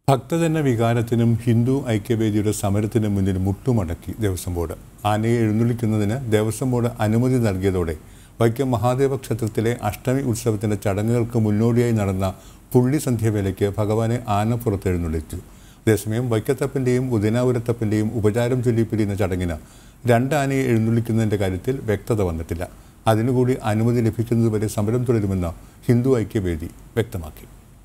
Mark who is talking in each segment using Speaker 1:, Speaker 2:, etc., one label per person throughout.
Speaker 1: ഭക്തജന വികാരത്തിനും ഹിന്ദു ഐക്യവേദിയുടെ സമരത്തിനും മുന്നിൽ മുട്ടുമടക്കി ദേവസ്വം ബോർഡ് ആനയെ എഴുന്നള്ളിക്കുന്നതിന് ദേവസ്വം ബോർഡ് അനുമതി നൽകിയതോടെ വൈക്കം മഹാദേവ ക്ഷേത്രത്തിലെ അഷ്ടമി ഉത്സവത്തിന്റെ ചടങ്ങുകൾക്ക് മുന്നോടിയായി നടന്ന പുള്ളി സന്ധ്യവേളയ്ക്ക് ഭഗവാനെ ആനപ്പുറത്ത് എഴുന്നള്ളിച്ചു അതേസമയം വൈക്കത്തപ്പൻ്റെയും ഉദയനാപുരത്തപ്പൻ്റെയും ഉപചാരം ചൊല്ലി പിരിയുന്ന ചടങ്ങിന് രണ്ട് ആനയെ എഴുന്നള്ളിക്കുന്നതിൻ്റെ കാര്യത്തിൽ വ്യക്തത വന്നിട്ടില്ല അതിനുകൂടി അനുമതി ലഭിക്കുന്നതുവരെ സമരം തുടരുമെന്ന് ഹിന്ദു ഐക്യവേദി വ്യക്തമാക്കി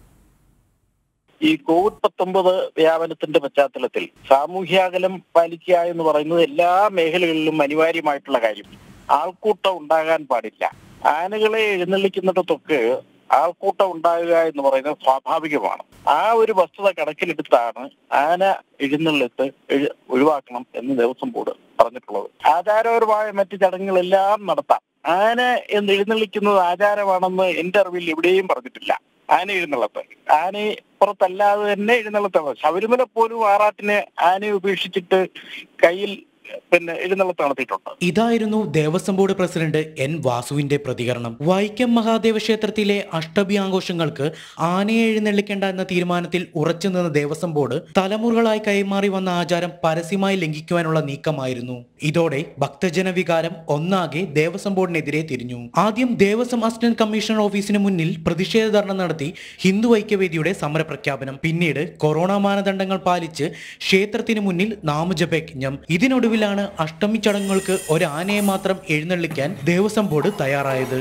Speaker 2: ഈ കോവിഡ് പത്തൊമ്പത് വ്യാപനത്തിന്റെ പശ്ചാത്തലത്തിൽ സാമൂഹ്യാകലം പാലിക്കുക എന്ന് പറയുന്നത് എല്ലാ മേഖലകളിലും അനിവാര്യമായിട്ടുള്ള കാര്യം ആൾക്കൂട്ടം ഉണ്ടാകാൻ പാടില്ല ആനകളെ എഴുന്നള്ളിക്കുന്നിടത്തൊക്കെ ആൾക്കൂട്ടം ഉണ്ടാകുക എന്ന് പറയുന്നത് സ്വാഭാവികമാണ് ആ ഒരു വസ്തുത കണക്കിലെടുത്താണ് ആന എഴുന്നള്ളിത്ത് എഴു- ഒഴിവാക്കണം എന്ന് ദേവസ്വം ബോർഡ് പറഞ്ഞിട്ടുള്ളത് ആചാരപരമായ മറ്റ് ചടങ്ങുകളെല്ലാം നടത്താം ആന എന്ന് എഴുന്നള്ളിക്കുന്നത് ആചാരമാണെന്ന് എന്റെ അറിവിൽ എവിടെയും പറഞ്ഞിട്ടില്ല ആന എഴുന്നള്ളത്ത് ആനയെ പുറത്തല്ലാതെ തന്നെ എഴുന്നള്ളത്താണ് ശബരിമല പോലും ആറാട്ടിനെ ആനയെ ഉപേക്ഷിച്ചിട്ട് കയ്യിൽ പിന്നെ എഴുന്നള്ളത്ത് നടത്തിയിട്ടുണ്ട്
Speaker 3: ഇതായിരുന്നു ദേവസ്വം ബോർഡ് പ്രസിഡന്റ് എൻ വാസുവിന്റെ പ്രതികരണം വൈക്കം മഹാദേവ ക്ഷേത്രത്തിലെ അഷ്ടമി ആഘോഷങ്ങൾക്ക് ആനയെ എഴുന്നള്ളിക്കേണ്ട എന്ന തീരുമാനത്തിൽ ഉറച്ചു നിന്ന ദേവസ്വം ബോർഡ് തലമുറകളായി കൈമാറി വന്ന ആചാരം പരസ്യമായി ലംഘിക്കുവാനുള്ള നീക്കമായിരുന്നു ഇതോടെ ഭക്തജന വികാരം ഒന്നാകെ ദേവസ്വം ബോർഡിനെതിരെ തിരിഞ്ഞു ആദ്യം ദേവസ്വം അസിസ്റ്റന്റ് കമ്മീഷണർ ഓഫീസിന് മുന്നിൽ പ്രതിഷേധ ധർണ നടത്തി ഹിന്ദു ഐക്യവേദിയുടെ സമരപ്രഖ്യാപനം പിന്നീട് കൊറോണ മാനദണ്ഡങ്ങൾ പാലിച്ച് ക്ഷേത്രത്തിന് മുന്നിൽ നാമജപയജ്ഞം ഇതിനൊടുവിലാണ് അഷ്ടമി ചടങ്ങുകൾക്ക് ഒരു ആനയെ മാത്രം എഴുന്നള്ളിക്കാൻ ദേവസ്വം ബോർഡ് തയ്യാറായത്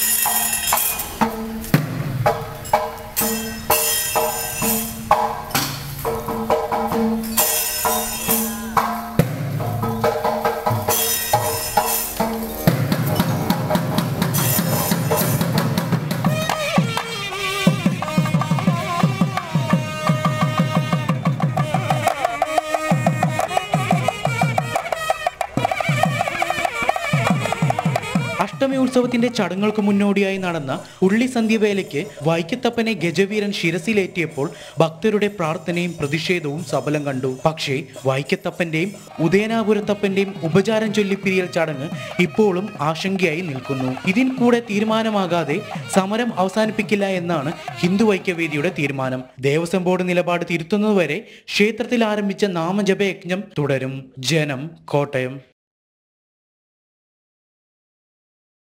Speaker 3: അഷ്ടമി ഉത്സവത്തിന്റെ ചടങ്ങുകൾക്ക് മുന്നോടിയായി നടന്ന ഉള്ളി സന്ധ്യവേലയ്ക്ക് വൈക്കത്തപ്പനെ ഗജവീരൻ ശിരസിലേറ്റിയപ്പോൾ ഭക്തരുടെ പ്രാർത്ഥനയും പ്രതിഷേധവും സഫലം കണ്ടു പക്ഷേ വൈക്കത്തപ്പന്റെയും ഉദയനാപുരത്തപ്പന്റെയും ഉപചാരം ചൊല്ലിപ്പിരിയൽ ചടങ്ങ് ഇപ്പോഴും ആശങ്കയായി നിൽക്കുന്നു ഇതിൽ കൂടെ തീരുമാനമാകാതെ സമരം അവസാനിപ്പിക്കില്ല എന്നാണ് ഹിന്ദു ഐക്യവേദിയുടെ തീരുമാനം ദേവസ്വം ബോർഡ് നിലപാട് തിരുത്തുന്നതുവരെ ക്ഷേത്രത്തിൽ ആരംഭിച്ച നാമജപയജ്ഞം തുടരും ജനം കോട്ടയം